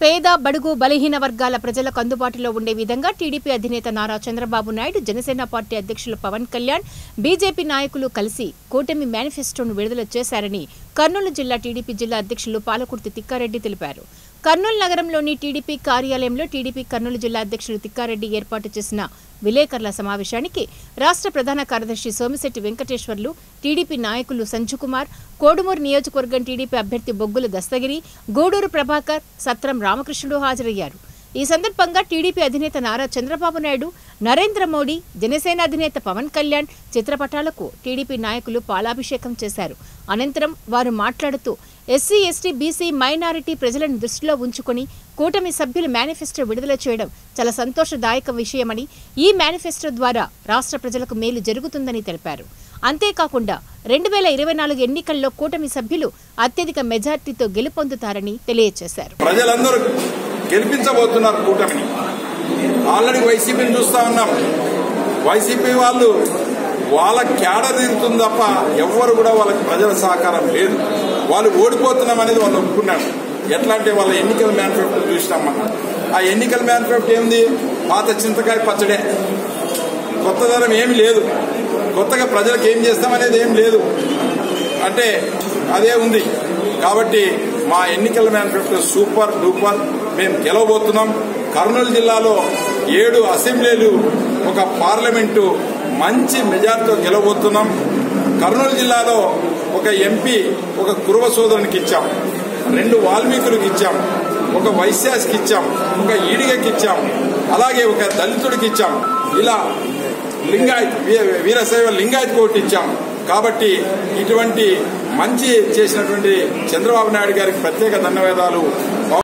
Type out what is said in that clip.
పేద బడుగు బలహీన వర్గాల ప్రజలకు అందుబాటులో ఉండే విధంగా టీడీపీ అధినేత నారా చంద్రబాబు నాయుడు జనసేన పార్టీ అధ్యక్షులు పవన్ కళ్యాణ్ బీజేపీ నాయకులు కలిసి కూటమి మేనిఫెస్టోను విడుదల చేశారని కర్నూలు జిల్లా టీడీపీ జిల్లా అధ్యక్షులు పాలకుర్తి తిక్కారెడ్డి తెలిపారు కర్నూలు నగరంలోని టీడీపీ కార్యాలయంలో టీడీపీ కర్నూలు జిల్లా అధ్యక్షులు తిక్కారెడ్డి ఏర్పాటు చేసిన విలేకరుల సమావేశానికి రాష్ట్ర ప్రధాన కార్యదర్శి సోమిశెట్టి వెంకటేశ్వర్లు టీడీపీ నాయకులు సంజుకుమార్ కోడుమూరు నియోజకవర్గం టీడీపీ అభ్యర్థి బొగ్గుల దస్తగిరి గూడూరు ప్రభాకర్ సత్రం రామకృష్ణుడు హాజరయ్యారు ఈ సందర్భంగా టీడీపీ అధినేత నారా చంద్రబాబు నాయుడు నరేంద్ర మోడీ జనసేన అధినేత పవన్ కళ్యాణ్ చిత్రపటాలకు టీడీపీ నాయకులు పాలాభిషేకం చేశారు అనంతరం వారు మాట్లాడుతూ ఎస్సీ ఎస్టీ బీసీ మైనారిటీ ప్రజలను దృష్టిలో ఉంచుకొని కూటమి సభ్యులు మేనిఫెస్టో విడుదల చేయడం చాలా సంతోషదాయక విషయమని ఈ మేనిఫెస్టో ద్వారా రాష్ట్ర ప్రజలకు మేలు జరుగుతుందని తెలిపారు అంతేకాకుండా రెండు వేల ఇరవై నాలుగు ఎన్నికల్లో కూటమి సభ్యులు అత్యధిక మెజార్టీతో గెలుపొందుతారని తెలియజేశారు ప్రజలందరూ గెలిపించబోతున్నారు కూటమిని ఆల్రెడీ వైసీపీని చూస్తా ఉన్నాం వైసీపీ వాళ్ళు వాళ్ళ క్యాడర్ తిరుగుతుంది తప్ప ఎవ్వరు కూడా వాళ్ళకి ప్రజల సహకారం లేదు వాళ్ళు ఓడిపోతున్నాం అనేది వాళ్ళు ఒప్పుకున్నారు ఎట్లా అంటే వాళ్ళ ఎన్నికల మేనిఫెస్టో చూసినాం మనం ఆ ఎన్నికల మేనిఫెస్టో ఏంది పాత చింతకాయ పచ్చడే కొత్త ధరం ఏమి లేదు కొత్తగా ప్రజలకు ఏం చేస్తామనేది ఏం లేదు అంటే అదే ఉంది కాబట్టి మా ఎన్నికల మేనిఫెస్టో సూపర్ డూపర్ మేము గెలవబోతున్నాం కర్నూలు జిల్లాలో ఏడు అసెంబ్లీలు ఒక పార్లమెంటు మంచి మెజార్టీతో గెలవబోతున్నాం కర్నూలు జిల్లాలో ఒక ఎంపీ ఒక కురువ సోదరునికి ఇచ్చాం రెండు వాల్మీకులకు ఇచ్చాం ఒక వైశ్యాస్కి ఇచ్చాం ఒక ఈడిగకి ఇచ్చాం అలాగే ఒక దళితుడికి ఇచ్చాం ఇలా లింగాయత్ వీ- వీరశైవ లింగాయత్ కోర్టు ఇచ్చాం కాబట్టి ఇటువంటి మంచి చేసినటువంటి చంద్రబాబు నాయుడు గారికి ప్రత్యేక ధన్యవాదాలు